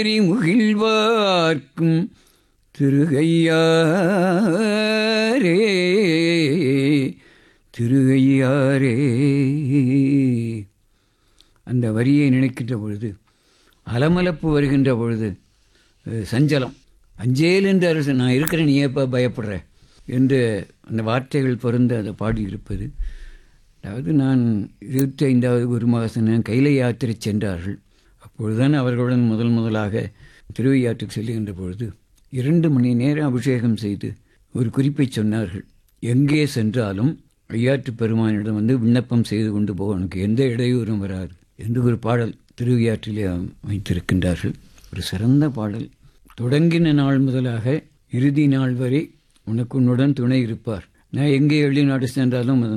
முகிழ்வார்க்கும் திருகையாரே திருகையாரே அந்த வரியை நினைக்கின்ற பொழுது அலமலப்பு வருகின்ற பொழுது அஹ், சஞ்சலம் அஞ்சேல் என்று அரசு நான் இருக்கிறேன் நீ ஏப்பா பயப்படுற என்று அந்த வார்த்தைகள் பொருந்த அதை பாடியிருப்பது அதாவது நான் இருபத்தி ஐந்தாவது குருமாசனம் கைலை யாத்திரை சென்றார்கள் அப்பொழுதுதான் அவர்களுடன் முதல் முதலாக திருவையாற்றுக்கு செல்லுகின்ற பொழுது இரண்டு மணி நேரம் அபிஷேகம் செய்து ஒரு குறிப்பை சொன்னார்கள் எங்கே சென்றாலும் ஐயாற்று பெருமானிடம் வந்து விண்ணப்பம் செய்து கொண்டு போக உனக்கு எந்த இடையூறும் வராது என்று ஒரு பாடல் திருவையாற்றிலே வைத்திருக்கின்றார்கள் ஒரு சிறந்த பாடல் தொடங்கின நாள் முதலாக இறுதி நாள் வரை உனக்கு உன்னுடன் துணை இருப்பார் நான் எங்கே வெளிநாடு சென்றாலும் அதன்